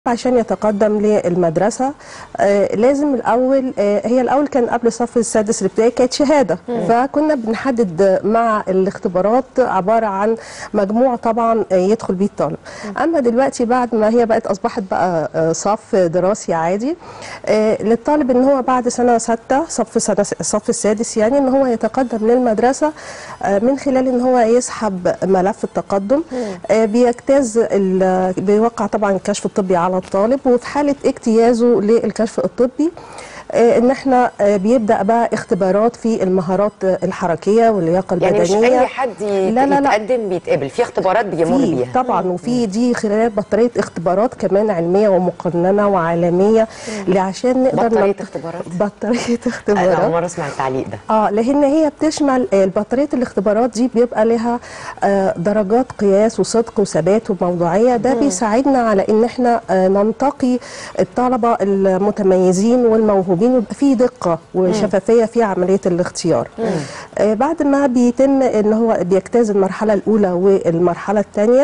عشان يتقدم للمدرسة آه لازم الأول آه هي الأول كان قبل الصف السادس الابتدائي كانت شهادة فكنا بنحدد مع الاختبارات عبارة عن مجموع طبعا آه يدخل بيه الطالب أما دلوقتي بعد ما هي بقت أصبحت بقى آه صف دراسي عادي آه للطالب إن هو بعد سنة ستة صف سنة الصف السادس يعني إن هو يتقدم للمدرسة آه من خلال إن هو يسحب ملف التقدم آه بيجتاز ال- بيوقع طبعا الكشف الطبي على الطالب وفي حاله اجتيازه للكشف الطبي آه، ان احنا آه، بيبدا بقى اختبارات في المهارات آه، الحركيه واللياقه يعني مش البدنيه اي حد ي- لا لا لا يتقدم بيتقبل في اختبارات بيمر في بيها طبعا وفي دي خلال بطاريه اختبارات كمان علميه ومقننه وعالميه عشان نقدر بطارية ننط- اختبارات؟ بطاريه انا اختبارات اول مره اسمع التعليق ده اه لان هي بتشمل آه، البطاريه الاختبارات دي بيبقى لها آه، درجات قياس وصدق وثبات وموضوعيه ده بيساعدنا على ان احنا آه، ننتقي الطلبه المتميزين والموهوبين ويبقى في دقه وشفافيه في عمليه الاختيار آه، بعد ما بيتم ان هو بيجتاز المرحله الاولى والمرحله الثانيه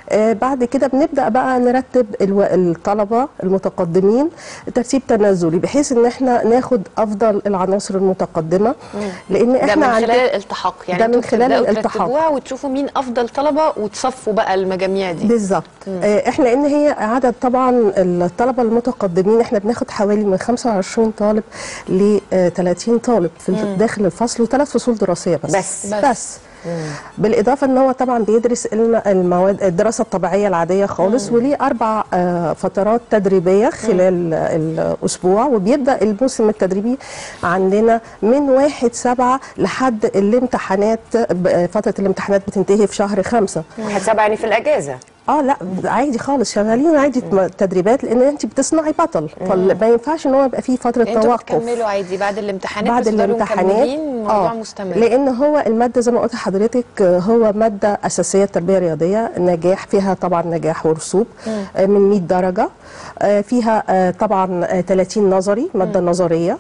بعد كده بنبدا بقى نرتب الو- الطلبه المتقدمين ترتيب تنازلي بحيث ان احنا ناخد افضل العناصر المتقدمه لان ده احنا من عند- خلال الالتحاق يعني ده من انتوا خلال بتبدأوا الالتحاق. ترتبوها وتشوفوا مين افضل طلبه وتصفوا بقى المجاميع دي بالظبط آه، احنا لان هي عدد طبعا الطلبه المتقدمين احنا بناخد حوالي من 25 طالب ل 30 طالب في الف- داخل الفصل وثلاث فصول دراسيه بس بس. بس, بس. بالاضافه ان هو طبعا بيدرس الم- المواد الدراسه الطبيعيه العاديه خالص وليه اربع آه، فترات تدريبيه خلال الاسبوع وبيبدا الموسم التدريبي عندنا من واحد سبعة لحد الامتحانات ب- فتره الامتحانات بتنتهي في شهر خمسة واحد سبعة يعني في الاجازه اه لا عادي خالص شغالين عادي تدريبات لان انت بتصنعي بطل فما ينفعش ان هو يبقى فيه فتره انتوا توقف بتكملوا عادي بعد الامتحانات بعد بتفضلوا الامتحانات مكملين الموضوع مستمر لان هو الماده زي ما قلت لحضرتك آه، هو ماده اساسيه تربيه رياضيه نجاح فيها طبعا نجاح ورسوب آه، من 100 درجه آه، فيها آه، طبعا آه، 30 نظري ماده نظريه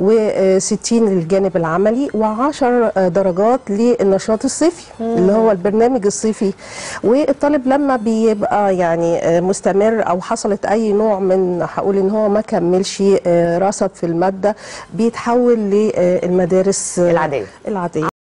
و60 للجانب العملي و10 درجات للنشاط الصيفي اللي هو البرنامج الصيفي والطالب لما بيبقى يعني آه، مستمر او حصلت اي نوع من هقول ان هو ما كملش آه، رصد في الماده بيتحول للمدارس آه، العادية. العاديه